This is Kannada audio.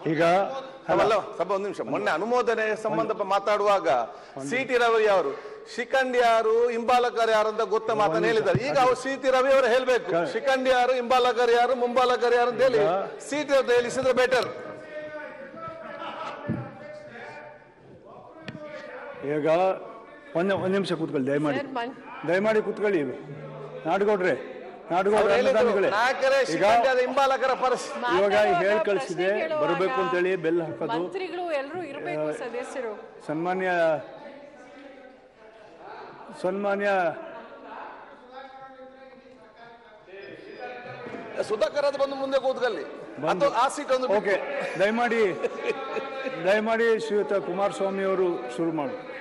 ಈಗ ಅಲ್ಲ ಸಭಾ ಒಂದು ನಿಮಿಷ ಮೊನ್ನೆ ಅನುಮೋದನೆ ಸಂಬಂಧ ಮಾತಾಡುವಾಗ ಸಿ ಟಿ ರವಿ ಅವರು ಶಿಖಂಡಿ ಯಾರು ಹಿಂಬಾಲಕರು ಯಾರು ಅಂತ ಗೊತ್ತ ಮಾತನ್ನ ಹೇಳಿದ್ದಾರೆ ಈಗ ಅವ್ರು ಸಿ ಟಿ ರವಿ ಅವರು ಹೇಳ್ಬೇಕು ಶಿಖಂಡಿ ಯಾರು ಹಿಂಬಾಲಕರು ಯಾರು ಮುಂಬಾಲಕರು ಯಾರು ಅಂತ ಹೇಳಿ ಸಿ ಟಿ ಅವ್ರು ಹೇಳಿಸಿದ್ರೆ ಬೆಟರ್ ಈಗ ಒಂದು ಒಂದು ನಿಮಿಷ ಕೂತ್ಕೊಳ್ಳಿ ದಯಮಾಡಿ ಸರ್, ಮನ್- ದಯಮಾಡಿ ಕೂತ್ಕೊಳ್ಳಿ ನಾಡುಗೌಡ್ರೆ ನಾಡುಗೌಡ್ರೆ ಅನ್ನದಾನಿಗಳೇ ನಾಯಕರೇ ಈಗ ಶಿಖಂಡಿ ಆದ ಹಿಂಬಾಲಕರ ಪರಿಸ್ಥಿತಿ ಇವಾಗ ಮಾತಾಡುವಾಗ ಹೇಳಿ ಪ್ರಶ್ನೆ ಕಳಿಸಿದೆ ಕೇಳುವಾಗ ಬರಬೇಕು ಅಂತೇಳಿ ಬೆಲ್ ಹಾಕೋದು ಮಂತ್ರಿಗಳು ಎಲ್ಲರೂ ಇರಬೇಕು ಸದಸ್ಯರು ಸನ್ಮಾನ್ಯ ಸನ್ಮಾನ್ಯ ಸುಧಾಕರ್ ಅದು ಬಂದು ಮುಂದೆ ಕೂತ್ಕೊಳ್ಳಿ ಬಂದು. ಅಥವಾ ಆ ಸೀಟ್ ಒಂದು ಬಿಟ್ಟು. ಓಕೆ ದಯಮಾಡಿ ದಯಮಾಡಿ ಶ್ರೀಯುತ ಕುಮಾರಸ್ವಾಮಿ ಅವರು ಶುರು ಮಾಡು